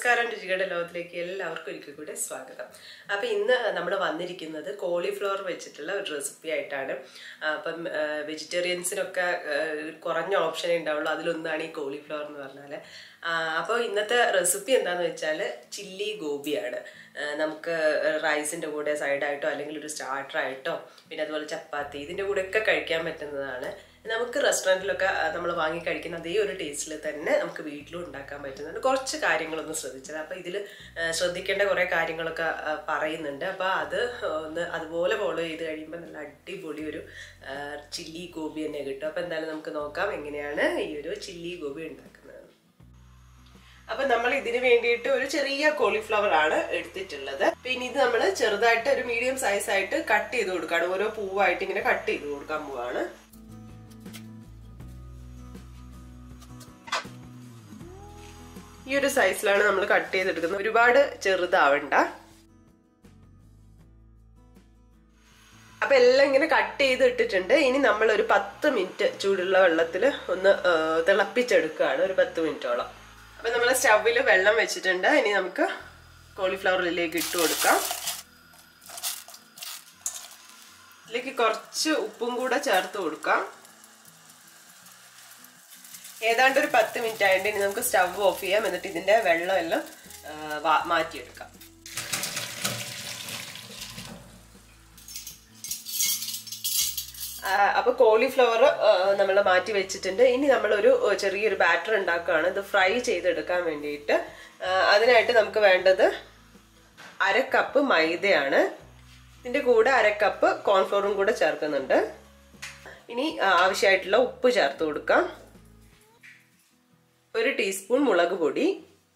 നമസ്കാരം രുചികളുടെ ലോകത്തിലേക്ക് എല്ലാവർക്കും ഒരിക്കൽ കൂടെ സ്വാഗതം അപ്പം ഇന്ന് നമ്മൾ വന്നിരിക്കുന്നത് കോളിഫ്ലവർ വെച്ചിട്ടുള്ള ഒരു റെസിപ്പി ആയിട്ടാണ് ആ, അപ്പം വെജിറ്റേറിയൻസിനൊക്കെ കുറഞ്ഞ ഓപ്ഷനേ ഉണ്ടാവുള്ളൂ അതിലൊന്നാണ് ഈ കോളിഫ്ലവർ എന്ന് പറഞ്ഞാൽ അപ്പോൾ ഇന്നത്തെ റെസിപ്പി എന്താണെന്ന് വെച്ചാൽ ചില്ലി ഗോപിയാണ് ആ, നമുക്ക് റൈസിൻ്റെ കൂടെ സൈഡായിട്ടോ അല്ലെങ്കിൽ ഒരു സ്റ്റാർട്ടറായിട്ടോ പിന്നെ അതുപോലെ ചപ്പാത്തി ഇതിൻ്റെ കൂടെയൊക്കെ കഴിക്കാൻ പറ്റുന്നതാണ് നമുക്ക് റെസ്റ്റോറൻറ്റിലൊക്കെ നമ്മൾ വാങ്ങി കഴിക്കുന്ന അതേ ഒരു ടേസ്റ്റിൽ തന്നെ നമുക്ക് വീട്ടിലും ഉണ്ടാക്കാൻ പറ്റുന്നുണ്ട് കുറച്ച് കാര്യങ്ങളൊന്ന് ശ്രദ്ധിച്ചത് അപ്പോൾ ഇതിൽ ശ്രദ്ധിക്കേണ്ട കുറേ കാര്യങ്ങളൊക്കെ ആ, പറയുന്നുണ്ട് അപ്പോൾ അത് ഒന്ന് അതുപോലെ ഫോളോ ചെയ്ത് കഴിയുമ്പോൾ നല്ല അടിപൊളി ഒരു ചില്ലി ഗോബി തന്നെ കിട്ടും അപ്പോൾ എന്തായാലും നമുക്ക് നോക്കാം എങ്ങനെയാണ് ഈ ഒരു ചില്ലി ഗോബി ഉണ്ടാക്കുന്നത് അപ്പൊ നമ്മൾ ഇതിന് വേണ്ടിയിട്ട് ഒരു ചെറിയ കോളിഫ്ലവർ ആണ് എടുത്തിട്ടുള്ളത് പിന്നെ ഇത് നമ്മൾ ചെറുതായിട്ട് ഒരു മീഡിയം സൈസ് ആയിട്ട് കട്ട് ചെയ്ത് കൊടുക്കാണ് ഓരോ പൂവായിട്ട് ഇങ്ങനെ കട്ട് ചെയ്ത് കൊടുക്കാൻ പോവാണ് ഈ ഒരു സൈസിലാണ് നമ്മൾ കട്ട് ചെയ്തെടുക്കുന്നത് ഒരുപാട് ചെറുതാവണ്ട അപ്പൊ എല്ലാം ഇങ്ങനെ കട്ട് ചെയ്ത് ഇട്ടിട്ടുണ്ട് ഇനി നമ്മൾ ഒരു പത്ത് മിനിറ്റ് ചൂടുള്ള വെള്ളത്തിൽ ഒന്ന് ആ, തിളപ്പിച്ചെടുക്കുകയാണ് ഒരു പത്ത് മിനിറ്റോളം അപ്പൊ നമ്മൾ സ്റ്റവിൽ വെള്ളം വെച്ചിട്ടുണ്ട് ഇനി നമുക്ക് കോളിഫ്ലവറിലേക്ക് ഇട്ട് കൊടുക്കാം ഇതിലേക്ക് കുറച്ച് ഉപ്പും കൂടെ ചേർത്ത് കൊടുക്കാം ഏതാണ്ട് ഒരു പത്ത് മിനിറ്റ് ആയിട്ട് ഇനി നമുക്ക് സ്റ്റവ് ഓഫ് ചെയ്യാം എന്നിട്ട് ഇതിന്റെ വെള്ളം എല്ലാം ആ, വാ- മാറ്റിയെടുക്കാം ആ, അപ്പൊ കോളിഫ്ലവർ നമ്മൾ മാറ്റി വെച്ചിട്ടുണ്ട് ഇനി നമ്മളൊരു ആ, ചെറിയൊരു ബാറ്റർ ഉണ്ടാക്കുകയാണ് ഇത് ഫ്രൈ ചെയ്തെടുക്കാൻ വേണ്ടിയിട്ട് ആ, അതിനായിട്ട് നമുക്ക് വേണ്ടത് അര കപ്പ് മൈദയാണ് ഇതിന്റെ കൂടെ അര കപ്പ് കോൺഫ്ലോറും കൂടെ ചേർക്കുന്നുണ്ട് ഇനി ആ, ആവശ്യമായിട്ടുള്ള ഉപ്പ് ചേർത്ത് കൊടുക്കാം ഒരു ടീസ്പൂൺ മുളക് പൊടി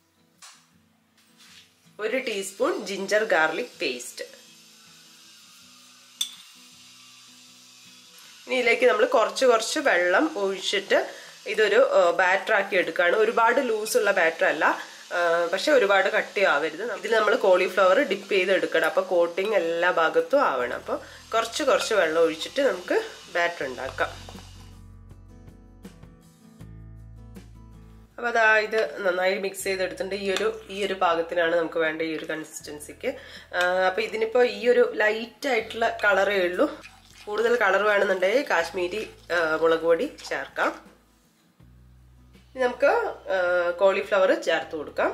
ഒരു ടീസ്പൂൺ ജിഞ്ചർ ഗാർലിക് പേസ്റ്റ് ഇനി ഇതിലേക്ക് നമ്മൾ കുറച്ച് കുറച്ച് വെള്ളം ഒഴിച്ചിട്ട് ഇതൊരു ബാറ്റർ ആക്കി എടുക്കുകയാണ് ഒരുപാട് ലൂസുള്ള ബാറ്റർ അല്ല ആ, പക്ഷെ ഒരുപാട് കട്ടി ആവരുത് ഇതിൽ നമ്മൾ കോളിഫ്ലവർ ഡിപ്പ് ചെയ്ത് എടുക്കണം അപ്പോൾ കോട്ടിങ് എല്ലാ ഭാഗത്തും ആവണം അപ്പോൾ കുറച്ച് കുറച്ച് വെള്ളം ഒഴിച്ചിട്ട് നമുക്ക് ബാറ്റർ ഉണ്ടാക്കാം അപ്പോൾ അതാ ഇത് നന്നായി മിക്സ് ചെയ്തെടുത്തിട്ടുണ്ട് ഈ ഒരു ഈ ഒരു പാകത്തിനാണ് നമുക്ക് വേണ്ട ഈ ഒരു കൺസിസ്റ്റൻസിക്ക് അപ്പോൾ ഇതിനിപ്പോൾ ഈ ഒരു ലൈറ്റ് ആയിട്ടുള്ള കളറേ ഉള്ളൂ കൂടുതൽ കളർ വേണമെന്നുണ്ടെങ്കിൽ കാശ്മീരി ആ, മുളക് പൊടി ചേർക്കാം ഇനി നമുക്ക് കോളിഫ്ലവർ ചേർത്ത് കൊടുക്കാം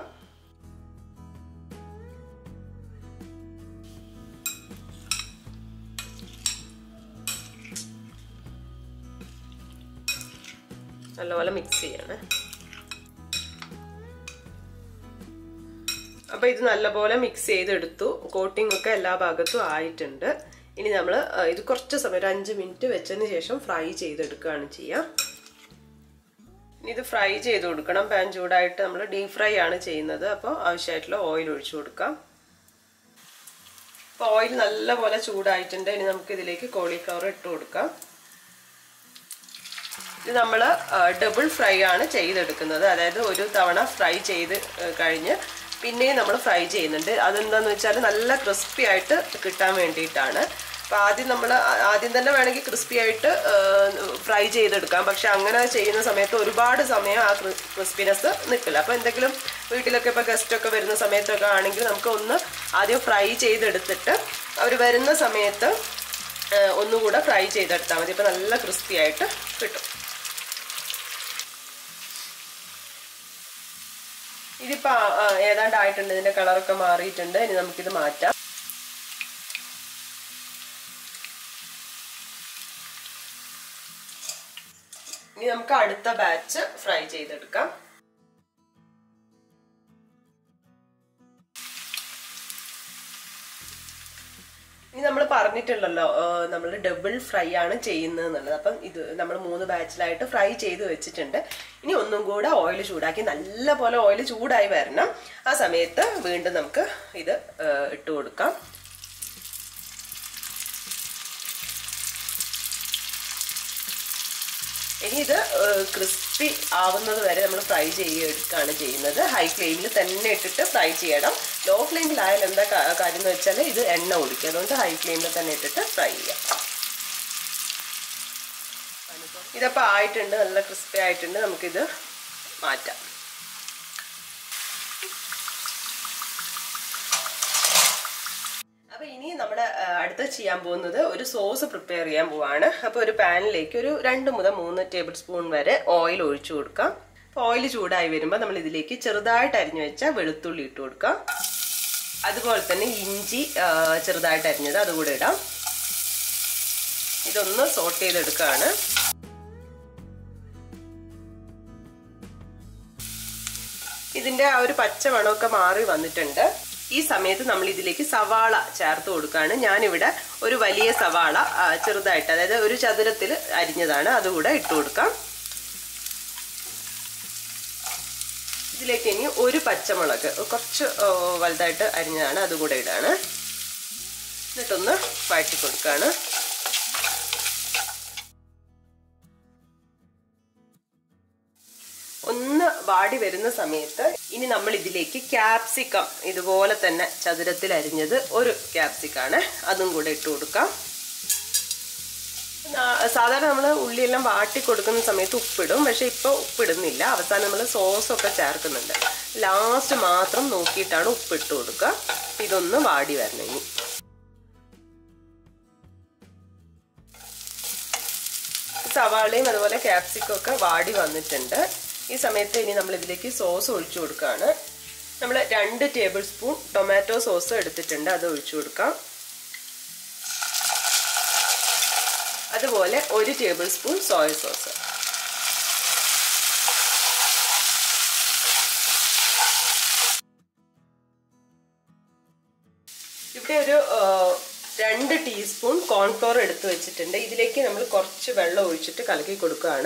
നല്ലപോലെ മിക്സ് ചെയ്യണേ അപ്പൊ ഇത് നല്ലപോലെ മിക്സ് ചെയ്തെടുത്തു കോട്ടിംഗ് ഒക്കെ എല്ലാ ഭാഗത്തും ആയിട്ടുണ്ട് ഇനി നമ്മൾ ഇത് കുറച്ച് സമയം ഒരു അഞ്ച് മിനിറ്റ് വെച്ചതിന് ശേഷം ഫ്രൈ ചെയ്തെടുക്കുകയാണ് ചെയ്യുക ഇനി ഇത് ഫ്രൈ ചെയ്ത് കൊടുക്കണം പാൻ ചൂടായിട്ട് നമ്മൾ ഡീപ് ഫ്രൈ ആണ് ചെയ്യുന്നത് അപ്പോൾ ആവശ്യമായിട്ടുള്ള ഓയിൽ ഒഴിച്ചു കൊടുക്കാം അപ്പോൾ ഓയിൽ നല്ലപോലെ ചൂടായിട്ടുണ്ട് ഇനി നമുക്ക് ഇതിലേക്ക് കോളിഫ്ലവർ ഇട്ട് കൊടുക്കാം ഇത് നമ്മൾ ഡബിൾ ഫ്രൈ ആണ് ചെയ്തെടുക്കുന്നത് അതായത് ഒരു തവണ ഫ്രൈ ചെയ്ത് കഴിഞ്ഞ് പിന്നെയും നമ്മൾ ഫ്രൈ ചെയ്യുന്നുണ്ട് അതെന്താന്ന് വെച്ചാൽ നല്ല ക്രിസ്പി ആയിട്ട് കിട്ടാൻ വേണ്ടിയിട്ടാണ് അപ്പോൾ ആദ്യം നമ്മൾ ആദ്യം തന്നെ വേണമെങ്കിൽ ക്രിസ്പി ആയിട്ട് ഫ്രൈ ചെയ്തെടുക്കാം പക്ഷെ അങ്ങനെ ചെയ്യുന്ന സമയത്ത് ഒരുപാട് സമയം ആ ക്രിസ്പിനെസ് നിൽക്കില്ല അപ്പോൾ എന്തെങ്കിലും വീട്ടിലൊക്കെ ഇപ്പോൾ ഗസ്റ്റൊക്കെ വരുന്ന സമയത്തൊക്കെ ആണെങ്കിൽ നമുക്ക് ഒന്ന് ആദ്യം ഫ്രൈ ചെയ്തെടുത്തിട്ട് അവർ വരുന്ന സമയത്ത് ഒന്നുകൂടെ ഫ്രൈ ചെയ്തെടുത്താൽ മതി ഇപ്പോൾ നല്ല ക്രിസ്പി ആയിട്ട് കിട്ടും ഇതിപ്പോ ഏതാണ്ട് ആയിട്ടുണ്ട് ഇതിന്റെ കളറൊക്കെ മാറിയിട്ടുണ്ട് ഇനി നമുക്കിത് മാറ്റാം ഇനി നമുക്ക് അടുത്ത ബാച്ച് ഫ്രൈ ചെയ്തെടുക്കാം ഇനി നമ്മൾ പറഞ്ഞിട്ടുണ്ടല്ലോ നമ്മൾ ഡബിൾ ഫ്രൈ ആണ് ചെയ്യുന്നത് എന്നുള്ളത് അപ്പം ഇത് നമ്മൾ മൂന്ന് ബാച്ചിലായിട്ട് ഫ്രൈ ചെയ്ത് വെച്ചിട്ടുണ്ട് ഇനി ഒന്നും കൂടെ ഓയിൽ ചൂടാക്കി നല്ല പോലെ ഓയിൽ ചൂടായി വരണം ആ സമയത്ത് വീണ്ടും നമുക്ക് ഇത് ഇട്ട് കൊടുക്കാം ഇനി ഇത് ക്രിസ്പി ആവുന്നത് വരെ നമ്മൾ ഫ്രൈ ചെയ്യെടുക്കുകയാണ് ചെയ്യുന്നത് ഹൈ ഫ്ലെയിമിൽ തന്നെ ഇട്ടിട്ട് ഫ്രൈ ചെയ്യണം ലോ ഫ്ലെയിമിലായാലും എന്താ കാര്യം എന്ന് വെച്ചാൽ ഇത് എണ്ണ ഒടിക്കും അതുകൊണ്ട് ഹൈ ഫ്ലെയിമിൽ തന്നെ ഇട്ടിട്ട് ഫ്രൈ ചെയ്യാം ഇതപ്പോൾ ആയിട്ടുണ്ട് നല്ല ക്രിസ്പി ആയിട്ടുണ്ട് നമുക്കിത് മാറ്റാം അപ്പൊ ഇനി നമ്മുടെ ആ, അടുത്ത ചെയ്യാൻ പോകുന്നത് ഒരു സോസ് പ്രിപ്പയർ ചെയ്യാൻ പോവാണ് അപ്പൊ ഒരു പാനിലേക്ക് ഒരു രണ്ട് മുതൽ മൂന്ന് ടേബിൾ സ്പൂൺ വരെ ഓയിൽ ഒഴിച്ചു കൊടുക്കാം ഓയിൽ ചൂടായി വരുമ്പോൾ നമ്മൾ ഇതിലേക്ക് ചെറുതായിട്ട് അരിഞ്ഞു വെച്ച വെളുത്തുള്ളി ഇട്ട് കൊടുക്കാം അതുപോലെ തന്നെ ഇഞ്ചി ആ, ചെറുതായിട്ട് അരിഞ്ഞത് അതുകൂടെ ഇടാം ഇതൊന്ന് സോട്ട് ചെയ്തെടുക്കുകയാണ് ഇതിന്റെ ആ ഒരു പച്ച മണമൊക്കെ മാറി വന്നിട്ടുണ്ട് ഈ സമയത്ത് നമ്മൾ ഇതിലേക്ക് സവാള ചേർത്ത് കൊടുക്കുകയാണ് ഞാനിവിടെ ഒരു വലിയ സവാള ആ, ചെറുതായിട്ട് അതായത് ഒരു ചതുരത്തിൽ അരിഞ്ഞതാണ് അതുകൂടെ ഇട്ട് കൊടുക്കാം ഇതിലേക്ക് ഇനി ഒരു പച്ചമുളക് കുറച്ച് ആ, വലുതായിട്ട് അരിഞ്ഞതാണ് അതുകൂടെ ഇടാണ് എന്നിട്ടൊന്ന് വഴറ്റി കൊടുക്കുകയാണ് ഒന്ന് വാടി വരുന്ന സമയത്ത് ഇനി നമ്മൾ ഇതിലേക്ക് ക്യാപ്സിക്കം ഇതുപോലെ തന്നെ ചതുരത്തിൽ അരിഞ്ഞത് ഒരു ക്യാപ്സിക്കാണ് അതും കൂടെ ഇട്ട് കൊടുക്കാം ആ, സാധാരണ നമ്മൾ ഉള്ളിയെല്ലാം വാട്ടി കൊടുക്കുന്ന സമയത്ത് ഉപ്പിടും പക്ഷെ ഇപ്പോൾ ഉപ്പിടുന്നില്ല അവസാനം നമ്മൾ സോസൊക്കെ ചേർക്കുന്നുണ്ട് ലാസ്റ്റ് മാത്രം നോക്കിയിട്ടാണ് ഉപ്പിട്ട് കൊടുക്കുക ഇതൊന്ന് വാടി വരണം ഇനി സവാളയും അതുപോലെ ക്യാപ്സിക്കം ഒക്കെ വാടി വന്നിട്ടുണ്ട് ഈ സമയത്ത് ഇനി നമ്മൾ ഇതിലേക്ക് സോസ് ഒഴിച്ചു കൊടുക്കുകയാണ് നമ്മൾ രണ്ട് ടേബിൾ സ്പൂൺ ടൊമാറ്റോ സോസ് എടുത്തിട്ടുണ്ട് അത് ഒഴിച്ചു കൊടുക്കാം അതുപോലെ ഒരു ടേബിൾ സ്പൂൺ സോയ സോസ് ഇവിടെ ഒരു ആ, രണ്ട് ടീസ്പൂൺ കോൺഫ്ലോർ എടുത്ത് വെച്ചിട്ടുണ്ട് ഇതിലേക്ക് നമ്മൾ കുറച്ച് വെള്ളം ഒഴിച്ചിട്ട് കലക്കി കൊടുക്കുകയാണ്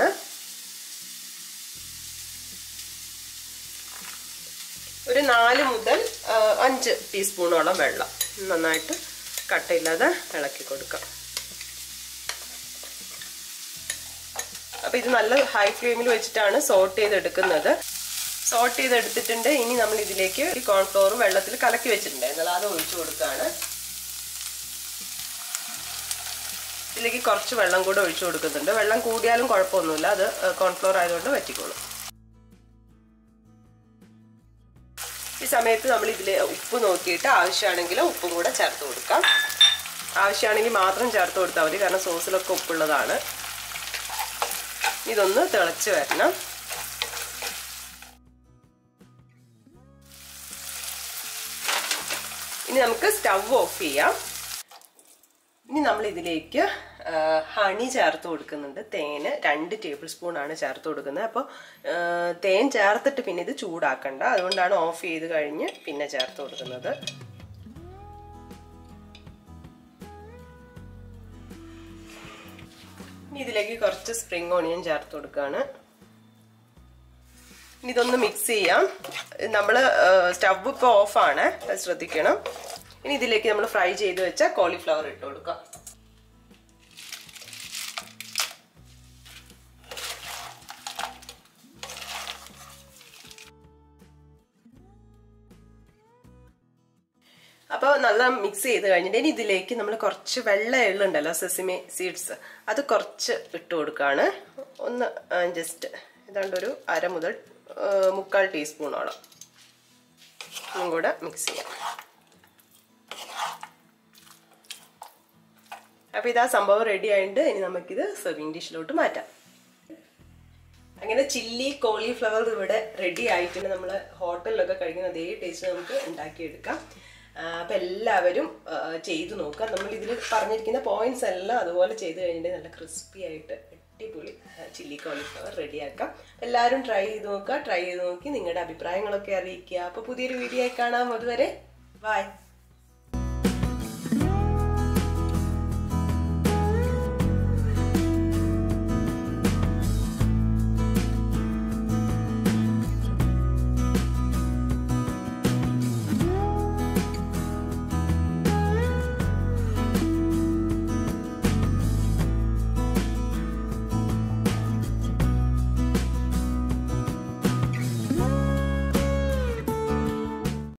ഒരു നാല് മുതൽ ആ, അഞ്ച് ടീസ്പൂണോളം വെള്ളം നന്നായിട്ട് കട്ടയില്ലാതെ ഇളക്കി കൊടുക്കാം അപ്പൊ ഇത് നല്ല ഹൈ ഫ്ലെയിമിൽ വെച്ചിട്ടാണ് സോട്ട് ചെയ്തെടുക്കുന്നത് സോട്ട് ചെയ്തെടുത്തിട്ടുണ്ട് ഇനി നമ്മൾ ഇതിലേക്ക് ഈ കോൺഫ്ലോർ വെള്ളത്തിൽ കലക്കി വെച്ചിട്ടുണ്ടായിരുന്നല്ലോ അത് ഒഴിച്ചു കൊടുക്കുകയാണ് ഇതിലേക്ക് കുറച്ച് വെള്ളം കൂടെ ഒഴിച്ചു കൊടുക്കുന്നുണ്ട് വെള്ളം കൂടിയാലും കുഴപ്പമൊന്നുമില്ല അത് കോൺഫ്ലോർ ആയതുകൊണ്ട് പറ്റിക്കോളും ഈ സമയത്ത് നമ്മൾ ഇതിൽ ഉപ്പ് നോക്കിയിട്ട് ആവശ്യമാണെങ്കിൽ ഉപ്പും കൂടെ ചേർത്ത് കൊടുക്കാം ആവശ്യമാണെങ്കിൽ മാത്രം ചേർത്ത് കൊടുത്താൽ മതി കാരണം സോസിലൊക്കെ ഉപ്പുള്ളതാണ് ഇതൊന്ന് തിളച്ച് വരണം ഇനി നമുക്ക് സ്റ്റവ് ഓഫ് ചെയ്യാം ഇനി നമ്മൾ ഇതിലേക്ക് ഹണി ചേർത്ത് കൊടുക്കുന്നുണ്ട് തേന് രണ്ട് ടേബിൾ സ്പൂൺ ആണ് ചേർത്ത് കൊടുക്കുന്നത് അപ്പോൾ തേൻ ചേർത്തിട്ട് പിന്നെ ഇത് ചൂടാക്കണ്ട അതുകൊണ്ടാണ് ഓഫ് ചെയ്ത് കഴിഞ്ഞ് പിന്നെ ചേർത്ത് കൊടുക്കുന്നത് ഇനി ഇതിലേക്ക് കുറച്ച് സ്പ്രിംഗ് ഓണിയൻ ചേർത്ത് കൊടുക്കുകയാണ് ഇനി ഇതൊന്ന് മിക്സ് ചെയ്യാം നമ്മൾ സ്റ്റവ് ഇപ്പോൾ ഓഫാണ് അത് ശ്രദ്ധിക്കണം ഇനി ഇതിലേക്ക് നമ്മൾ ഫ്രൈ ചെയ്ത് വെച്ച കോളിഫ്ലവർ ഇട്ട് കൊടുക്കാം അപ്പോൾ നല്ല മിക്സ് ചെയ്ത് കഴിഞ്ഞിട്ട് ഇനി ഇതിലേക്ക് നമ്മൾ കുറച്ച് വെള്ള എള്ളുണ്ടല്ലോ സെസിമി സീഡ്സ് അത് കുറച്ച് ഇട്ട് കൊടുക്കുകയാണ് ഒന്ന് ജസ്റ്റ് ഏതാണ്ട് ഒരു അര മുതൽ ആ, മുക്കാൽ ടീസ്പൂണോളം ഒന്നും കൂടെ മിക്സ് ചെയ്യാം അപ്പോൾ ഇതാ സംഭവം റെഡി ആയിട്ട് ഇനി നമുക്കിത് സെർവിങ് ഡിഷിലോട്ട് മാറ്റാം അങ്ങനെ ചില്ലി കോളിഫ്ലവർ ഇവിടെ റെഡി ആയിട്ടുണ്ട് നമ്മൾ ഹോട്ടലിലൊക്കെ കഴിക്കുന്ന അതേ ടേസ്റ്റ് നമുക്ക് ഉണ്ടാക്കിയെടുക്കാം ആ, അപ്പൊ എല്ലാവരും ആ, ചെയ്തു നോക്കാം നമ്മൾ ഇതിൽ പറഞ്ഞിരിക്കുന്ന പോയിന്റ്സ് എല്ലാം അതുപോലെ ചെയ്ത് കഴിഞ്ഞിട്ട് നല്ല ക്രിസ്പി ആയിട്ട് അടിപൊളി ചില്ലി കോളിഫ്ലവർ റെഡിയാക്കാം എല്ലാവരും ട്രൈ ചെയ്ത് നോക്കുക ട്രൈ ചെയ്ത് നോക്കി നിങ്ങളുടെ അഭിപ്രായങ്ങളൊക്കെ അറിയിക്കുക അപ്പോൾ പുതിയൊരു വീഡിയോ ആയി കാണാം അതുവരെ ബൈ